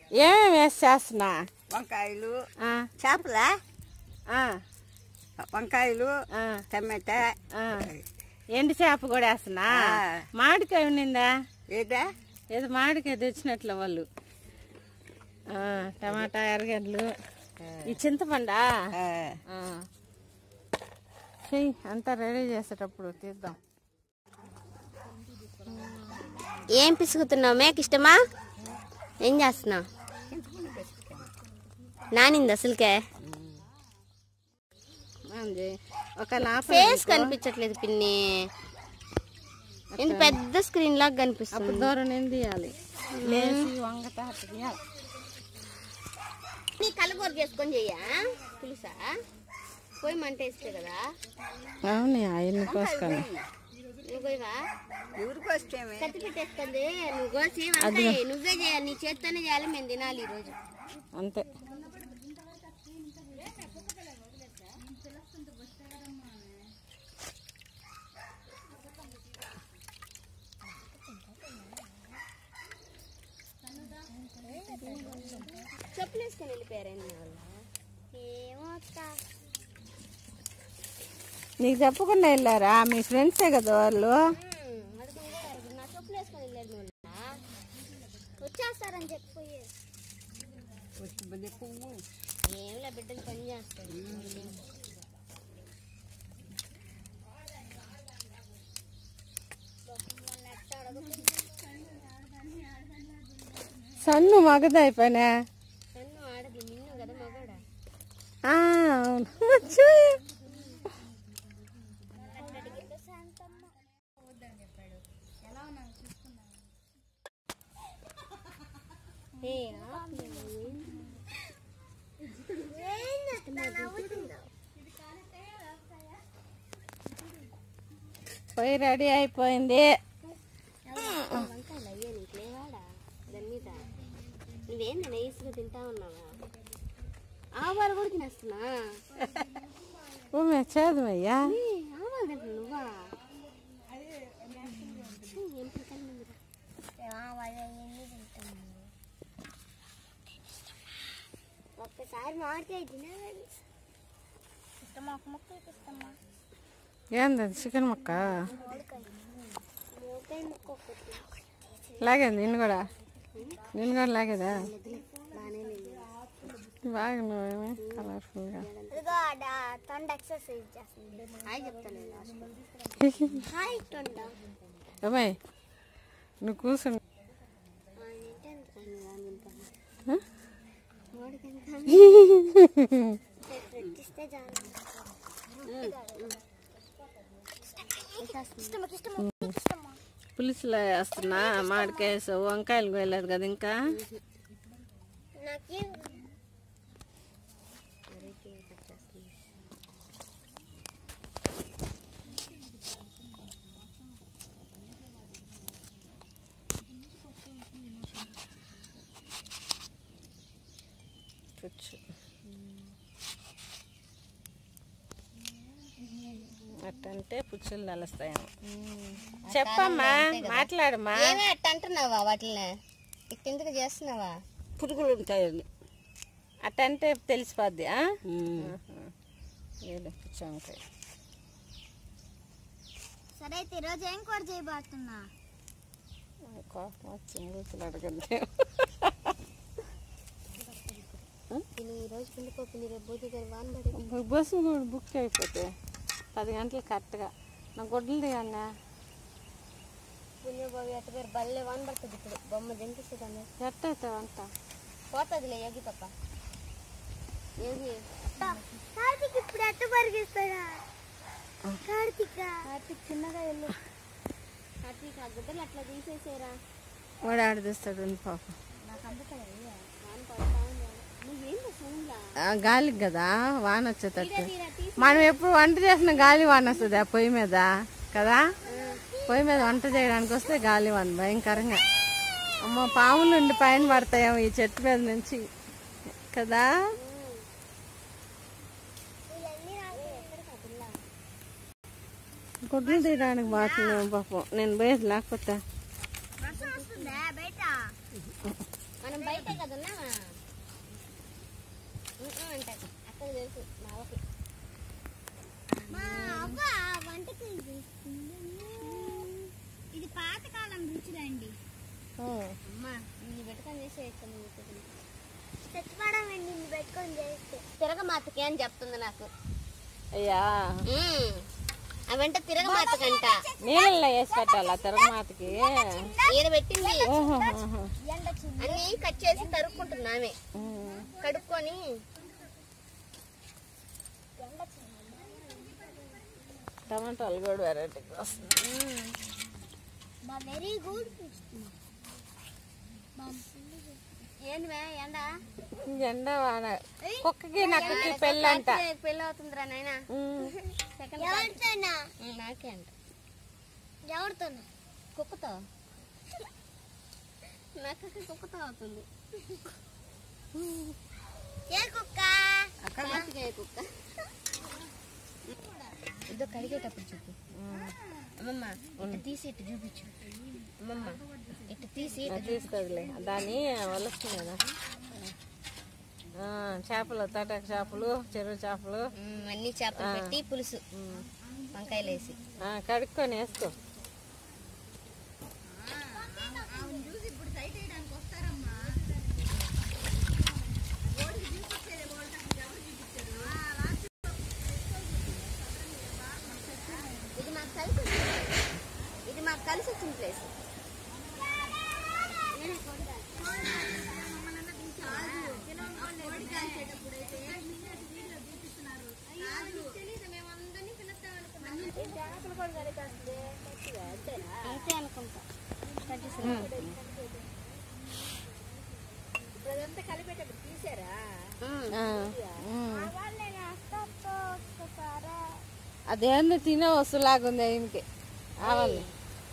ఏమేమి వేసి చేస్తున్నా వంకాయలు ఆ, చేపలా ఆ, వంకాయలు ఆ, టమాటా ఆ. ఎండు చేప కూడా వేస్తున్నా ఆ. మామిడికాయ ఉన్నిందా ఏదా ఏదో మామిడికాయ తెచ్చినట్లు వాళ్ళు ఆ, టమాటా ఎర్రగడ్డలు ఈ చింతపండా ఆ, ఆ. చెయ్యి అంతా రెడీ చేసేటప్పుడు తీద్దాం ఏం పిసుకుతున్నావు మేక ఇష్టమా ఏం చేస్తున్నావు నానింది అసలుకే అంది ఒక లాప ఫేస్ కనిపించట్లేదు పిన్ని ఇది పెద్ద స్క్రీన్ లాగా అప్పుడు కనిపిస్తుంది దూరం నేను తీయాలి లేచి వంగతా తీయాలి నీ కలగూర చేసుకొని చెయ్యా పులుసా పోయి మంట వేస్తే కదా అవును ఆయన్ని కోసుకొని నువ్వు పోయివా ఊరికి వస్తేమే కత్తి పెట్టేస్తుంది నువ్వు కోసి వంకాయ నువ్వే చేయాలి నీ చేత్తోనే చేయాలి మేము తినాలి ఈరోజు అంతే చెప్పులు వేసుకొని వెళ్ళిపోయారండి వాళ్ళ ఏమో అక్క నీకు చెప్పకుండా వెళ్ళారా మీ ఫ్రెండ్సే కదా వాళ్ళు నా చెప్పులు వేసుకొని వెళ్ళారు వాళ్ళ వచ్చేస్తారని చెప్పిపోయి వచ్చి బుద్ధి పువ్వు ఏంలే బిడ్డలు పని చేస్తారు సన్ను మగదైపోయినా కన్ను ఆడది నిన్ను కదా మగాడా ఆ, అవును మర్చిపోయా. ఏ పోయి రెడీ అయిపోయింది వంకాయలు అయ్యా నీకు లేవాడా దాని మీద నువ్వేంది నైస్గా తింటా ఉన్నావా ఆవాలు కూడా తినేస్తున్నా ఊమే చేదమయ్యా ఏ, ఆవాలు తింటున్నా నువ్వా ఛీ, ఏం తింటాను మీరు? ఒక్కసారి మామిడికాయ తినాలి ఇష్టమా ఒక ముక్క ఇష్టమా ఏంది అది చికెన్ ముక్క మూకాయ ముక్క ఒకటి లాగేది నిన్ను కూడా నిన్ను కూడా లాగేదా బాగానే లేదు బాగా నువ్వేమి కలర్ఫుల్గా ఇదిగో ఆడ తొండ ఎక్సర్సైజ్ చేస్తుంది హాయ్ చెప్తాను హాయ్ తొండ అమ్మాయి నువ్వు కూర్చుని ఆ? ఇస్తే చాలు పులుసులో వేస్తున్నా మామిడికాయ వేసావు వంకాయలు కోయలేదు కదా ఇంకా నాకేం పుచ్చు అట్టంటే పుచ్చులు నలుస్తాయేమో చెప్పమ్మా మాట్లాడమ్మా ఏమే అట్ట అంటున్నావా వాటిని ఇట్టెందుకు చేస్తున్నావా పురుగులు ఉంటాయండి అట్టంటే తెలిసిపోద్ది ఆ? ఏడు పుచ్చు వంకాయ సరే అయితే ఈరోజు ఏం కూర చేయబోతున్నా కోపం వచ్చి మూతులు అడగద్దు నేను ఈరోజు పిండిపోపు నీ రేపు బోధి గారి వాన్ పడి బస్సు కూడా బుక్ అయిపోతే పది గంటలు కరెక్ట్గా నా గొడ్డలు దిగన్నా పుణ్యబాబు అట్ట పేరు బల్లే వాన్ పడుతుంది ఇప్పుడు బొమ్మ దింపిస్తుంది ఎట్ట అవుతావు అంత పోతుందిలే యోగి తప్ప యోగి కార్తీక్ ఇప్పుడు ఎట్ట పరిగిస్తాడా కార్తీక్ కార్తీక్ చిన్నగా వెళ్ళు కార్తీక్ ఆ గుడ్డలు అట్లా తీసేసేరా వాడు ఆడదిస్తాడు ఉంది పాపం నాకు అందుతాయి వాన్ పడతా ఉంది నువ్వేంటి సౌండ్లా ఆ, గాలికి కదా వాన వచ్చేటట్టు తీరా తీసి మనం ఎప్పుడు వంట చేసిన గాలి వాన వస్తుంది ఆ పొయ్యి మీద కదా పొయ్యి మీద వంట చేయడానికి వస్తే గాలి వాన భయంకరంగా అమ్మ పాములు ఉండి పైన పడతాయేమో ఈ చెట్టు మీద నుంచి కదా గుడ్లు తీయడానికి బాగుతున్నాం పాపం నేను పోయేది లేకపోతే వర్షం వస్తుందా బయట మనం మేము బయటే కదా ఉన్నామా అంటే అక్కడ తెలుసు మా అవ్వకి మా అవ్వ వంటకి ఇది పాతకాలం రుచులండి అమ్మా ఇన్ని పెట్టుకొని చేసే తెచ్చిపడం నిన్ను పెట్టుకొని చేస్తే తిరగమాతకి అని చెప్తుంది నాకు అయ్యా అవంటే తిరగమాతకంట నీళ్ళల్లో వేసి పెట్టాలా తిరగమాతకి ఈడ పెట్టింది ఓహో, ఓహో. అన్ని కట్ చేసి తరుక్కుంటున్నామే ఉమ్. కడుక్కొని టమాటాలు కూడా వెరైటీగా వస్తుంది వెరీ గుడ్ ఏంది ఎండ ఎండ వాన కుక్కకి నక్కకి పెళ్ళంట పెళ్ళి అవుతుందిరా నాయన ఉమ్. ఎవరితోనా నాకే అంట ఎవరితోనా కుక్కతో నక్కకి కుక్కతో అవుతుంది ఏ కుక్క కార్తికేయ కుక్క ఇదో కడిగేటప్పుడు చూపి అమ్మమ్మ ఇటు తీసి ఇటు చూపించు అమ్మమ్మ ఇటు తీసి ఇటు అది తీసుకోదులే దాన్ని వలస్తుంది కదా ఆ, చేపలు తాటాకు చేపలు చెరువు చేపలు మ్మ్, అన్ని చేపలు పెట్టి పులుసు వంకాయలు వేసి ఆ, కడుక్కొని వేసుకో ఇది మాకు కలిసి వచ్చింది. ఇది మాకు కలిసి వచ్చిన ప్లేస్ అంతే అనుకుంటా ఆ, ఉమ్. అదేందో తినే వస్తువులాగా ఉంది ఆయనకి ఆవాలి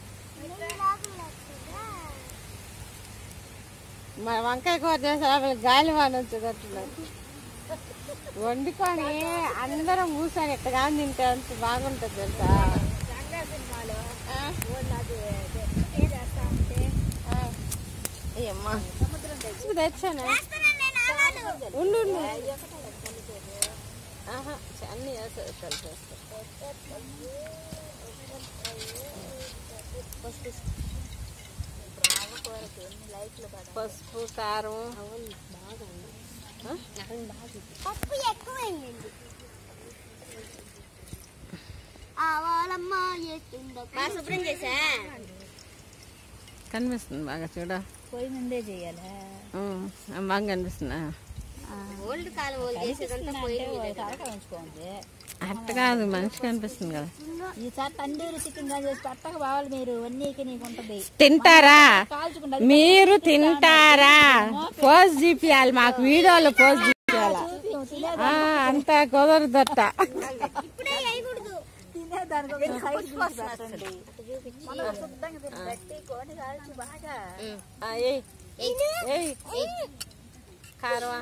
మా వంకాయ కూర చేసే వాళ్ళకి గాలి వాన వచ్చేటట్టున్నారు వండుకొని అందరం కూర్చొని ఎట్టగా తింటే అంత బాగుంటుంది తెలుసా ఆ? ఆ. అయ్యమ్మా తెచ్చాను ఉండు ఉండు. ఆహా అన్ని వేసేది కలిసి పసుపు కారం ఆ? పప్పు ఎక్కువైంది ఆవాలమ్మ చేస్తుందో బాగా శుభ్రం చేసా కనిపిస్తుంది బాగా చూడ పొయ్యి ముందే చేయాలా బాగా కనిపిస్తుందా ఓల్డ్ కాలం వాళ్ళు చేసేదంతా పోయి ఉంచుకోండి అట్ట కాదు మనిషి కనిపిస్తుంది కదా ఈసారి తండూరి చికెన్ గా చేసి పట్టక బావాలి మీరు వన్నీకి నీకు ఉంటది తింటారా కాల్చుకుంటా మీరు తింటారా పోజ్ చూపియాలి మాకు వీడియోలో పోజ్ చూపియాలా ఆ, అంత కుదరదట్ట ఇప్పుడే వేయకూడదు తినేదానికి ఒక సైడ్ చూసి పెట్టండి. మనం శుద్ధంగా తిని పెట్టి కోడి కాల్చి బాగా ఆ, ఏయ్ ఏయ్ కారమా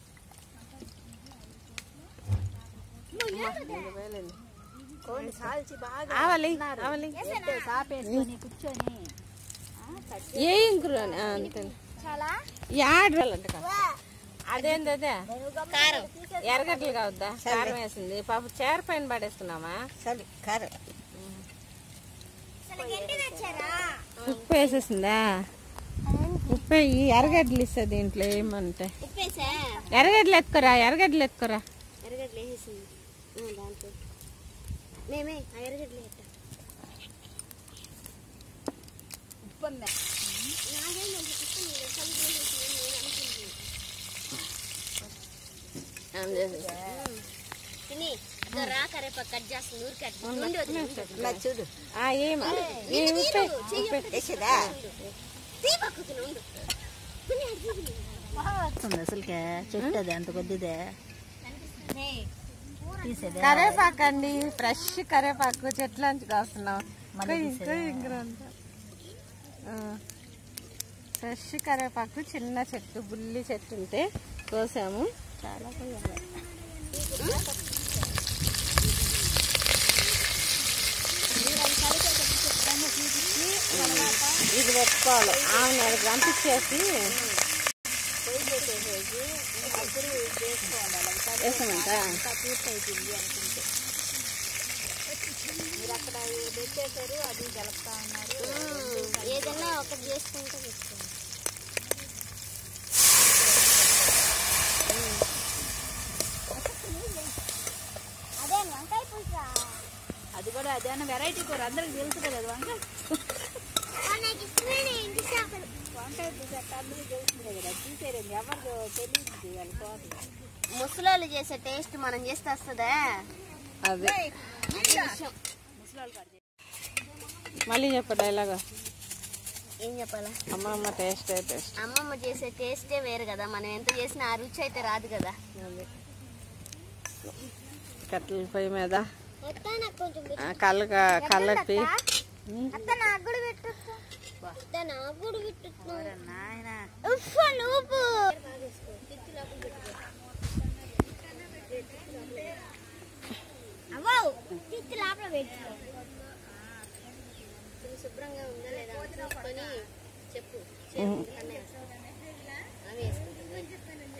కోడి కాల్చి బాగా ఆవలి ఆవలి పెట్టే సాపేసుకొని కూర్చొని ఏ ఇంకురు అంతే చాలా యాడ్రంట అదేంది అదే కారం ఎర్రగడ్డలు కావద్దా కారం వేసింది పాప చేర పైన పడేస్తున్నామా సరే కర్ర అసలు గట్టి తెచ్చారా ఉప్పు వేసేసిందా ఉప్పు ఈ ఎర్రగడ్డలు ఇస్తా దీంట్లో ఏమంటే ఉప్పేసా ఎర్రగడ్డలు ఎత్తుకోరా ఎర్రగడ్డలు ఎత్తుకోరా ఎర్రగడ్డలు వేసేసింది ఆ, దాంట్లో మేమే ఆ ఎర్రగడ్డలు వేస్తాం తిని ఇదో రా కరేపా కట్ చేస్తుంది ఊరికి కట్ నుండి వదిలి చూడు ఆ, ఏం ఈ ఉప్పు ఉప్పు వేసేదా తీ పక్కకు నుండు వస్తుంది అసలుకే చెట్టు అది అంత కొద్దిదే తీసేదే కరేపాకు అండి ఫ్రెష్ కరేపాకు చెట్లోంచి కాస్తున్నాం ఫ్రెష్ కరేపాకు చిన్న చెట్టు బుల్లి చెట్టు ఉంటే కోసాము చాలా కొయ్యాలి. ఇది పెట్టుకోవాలి ఆమె పంపించేసి వేసామంట ఇంకా పూర్తి అయిపోయింది అనుకుంటే మీరు అక్కడ పెట్టేశారు అది గలుపుతా ఉన్నారు ఏదైనా ఒకటి చేసుకుంటే పెట్టుకోండి అదే వంకాయ పులుస అది కూడా అదేనా వెరైటీ కూర అందరికి తెలుసు కదా అది వంకాయ నాకు ఇష్టమైన ఇంటి చేపలు వంకాయ పులుసు అట్ట అందరికీ తెలుస్తుంది కదా చూసారండి ఎవరు తెలియదు వాళ్ళ తోటలో ముసలోళ్ళు చేసే టేస్ట్ మనం చేస్తే వస్తుందా అదే ముసలాళ్ళు కాదు మళ్ళీ చెప్ప డైలాగ్ ఏం చెప్పాలా అమ్మ అమ్మ టేస్ట్ టేస్ట్ అమ్మమ్మ చేసే టేస్టే వేరు కదా మనం ఎంత చేసినా ఆ రుచి అయితే రాదు కదా అది కట్టెల పొయ్యి మీద కొంచెం ఆ, కళ్ళ కళ్ళకి అత్త నాకు కూడా పెట్టు అత్త నాకు కూడా పెట్టు నాయన ఉప్పు నువ్వు అవ్వవు తిత్తి లోపల పెట్టు శుభ్రంగా ఉందా లేదా చూసుకొని చెప్పు అవి వేసుకుంటుంది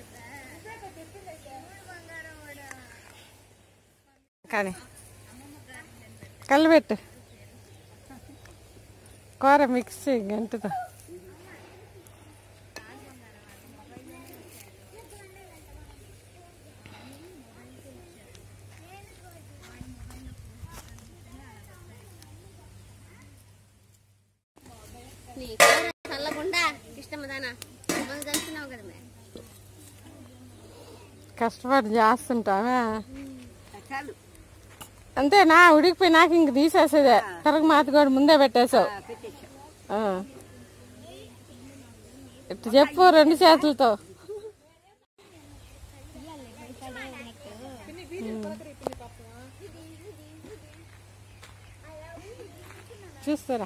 కానీ కళ్ళు పెట్టు కూర మిక్సీ గంటతో నీ కూర చల్లకుండా ఇష్టమదానా మనం తెలుసుకున్నావు కదా మే కష్టపడి చేస్తుంటామే చాలు అంతేనా ఉడికిపోయినాక ఇంక తీసేసేదే కరగ మాత కూడా ముందే పెట్టేసావు పెట్టేసాం ఆ. ఇట్టు చెప్పు రెండు చేతులతో చూస్తారా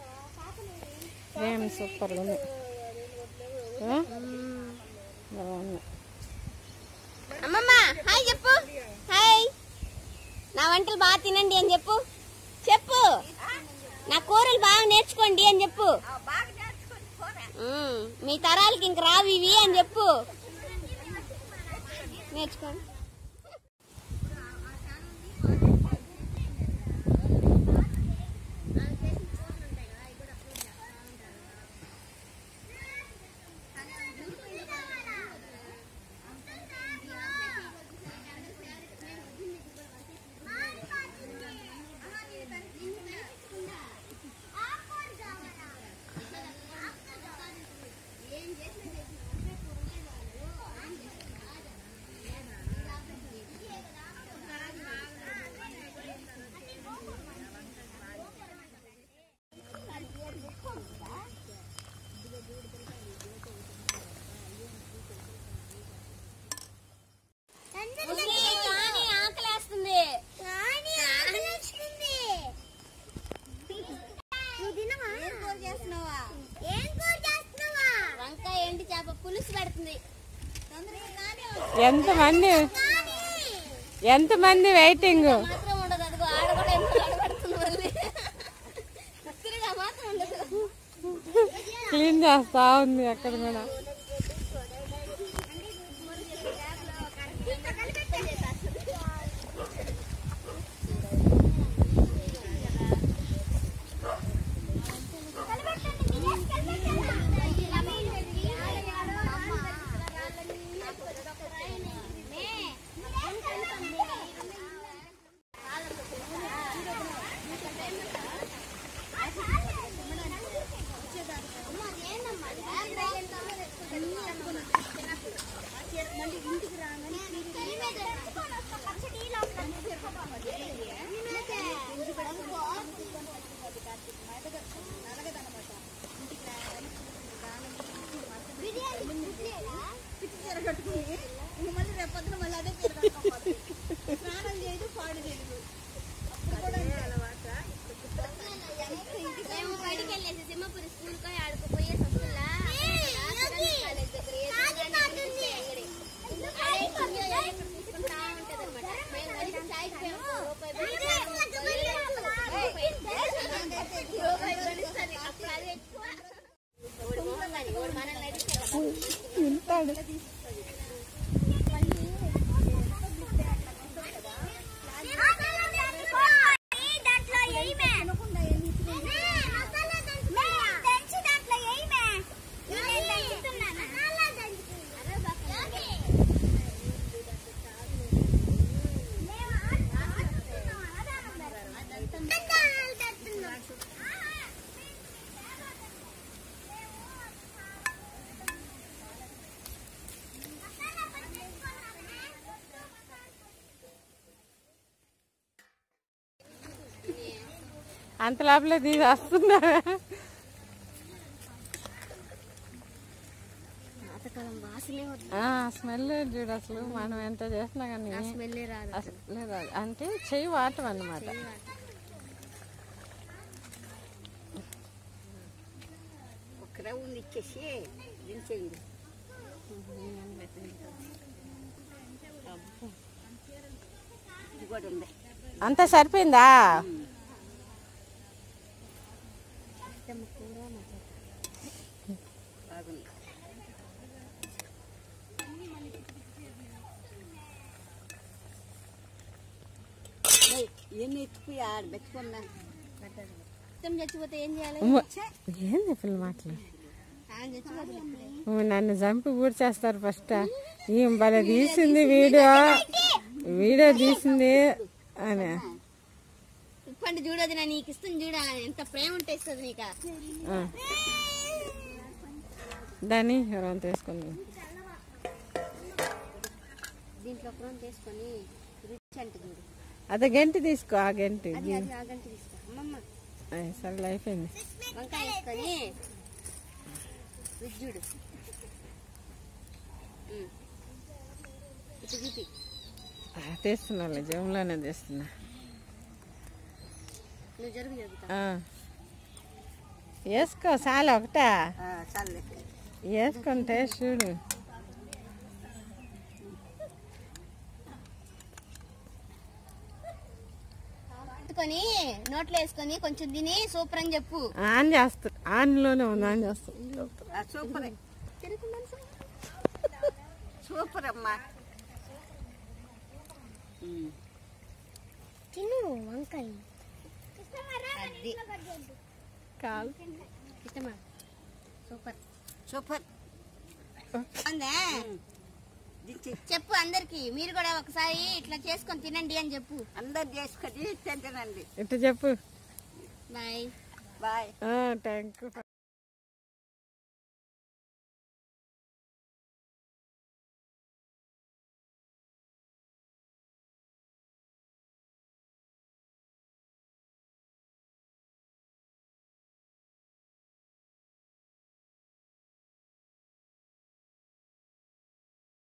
ఏం సూపర్ ఉంది ఆ? బాగుంది అమ్మమ్మ హాయ్ చెప్పు హాయ్ నా వంటలు బాగా తినండి అని చెప్పు చెప్పు నా కూరలు బాగా నేర్చుకోండి అని చెప్పు ఉమ్, మీ తరాలకి ఇంక రావు ఇవి అని చెప్పు నేర్చుకోండి కానీ ఆకలేస్తుంది వంకాయ ఎండి చేప పులుసు పెడుతుంది ఎంతమంది ఎంతమంది వెయిటింగ్ మాత్రం ఉండదు అదిగో ఆడ కూడా ఎంత ఆడబడుతుంది మళ్ళీ తిరిగా మాత్రం ఉండదు క్లీన్ చేస్తా ఉంది అక్కడ కూడా మేము బయటికి వెళ్ళేసి సింహపురి స్కూల్ కి ఆడుకుపోయే సొంతలా కాలేజ్ దగ్గర ఏదైనా అంగడి ఆడే చిన్న ఎక్కడ తీసుకుంటా ఉంటది అనమాట మేము కలిసి చాయ్ రూపాయి పెట్టి రూపాయి కొనిస్తుంది అప్పుడు అది ఎక్కువ ఓడి మొహం కానీ ఓడి మనల్ని అడిగితే వింటాడు అంత లోపలే తీసి వస్తున్నా పాతకాలం వాసనే వద్దు ఆ స్మెల్ చూడు అసలు మనం ఎంత చేసినా కానీ స్మెల్లే రాదు అసలు రాదు. అంటే చెయ్యి వాటం అన్నమాట ఒక రౌండ్ ఇచ్చేసి దించేయండి ఇది కూడా ఉంది అంతా సరిపోయిందా బాగుంది ఏయ్, ఎన్ని ఎత్తిపోయి ఆడ పెట్టుకున్నా ఇష్టం చచ్చిపోతే ఏం చేయాలి ఉమ్మ. ఏంది పిల్ల మాటలు ఆయన చచ్చిపోతే ఉమ్మ, నన్ను చంపి చేస్తారు ఫస్ట్ ఏం భలే తీసింది వీడియో వీడియో తీసింది అని ఇప్పండి చూడదు నా నీకు ఇస్తుంది చూడ ఎంత ప్రేమ ఉంటే ఇస్తుంది నీకు ఆ. దాన్ని ఎవరైనా తీసుకుంది దీంట్లో ఒక రోజు తీసుకొని రుచి అంటే చూడు అదే గంటి తీసుకో ఆ గంటి అది అది ఆగంటి తీసుకో అమ్మమ్మ అయ్, సరే అయిపోయింది వంకాయ వేసుకొని రుచి చూడు ఉమ్. ఇటు చూపి ఆ, తీస్తున్నా జమ్లోనే తీస్తున్నా నువ్వు జరుగు జరుగుతా ఆ. వేసుకో చాలా ఒకటా చాలే వేసుకుంటే చూడు పట్టుకొని నోట్లో వేసుకొని కొంచెం తిని సూపర్ అని చెప్పు ఆన్ చేస్తా ఆన్లోనే ఉంది ఆన్ చేస్తా సూపర్ సూపర్ అమ్మా ఉమ్. తిను వంకాయ అది కాల్ ఇష్టమా సూపర్ సూపర్ అందా దించి చెప్పు అందరికి మీరు కూడా ఒకసారి ఇట్లా చేసుకొని తినండి అని చెప్పు అందరు చేసుకొని తింటానండి ఇటు చెప్పు బాయ్ బాయ్ థ్యాంక్ యూ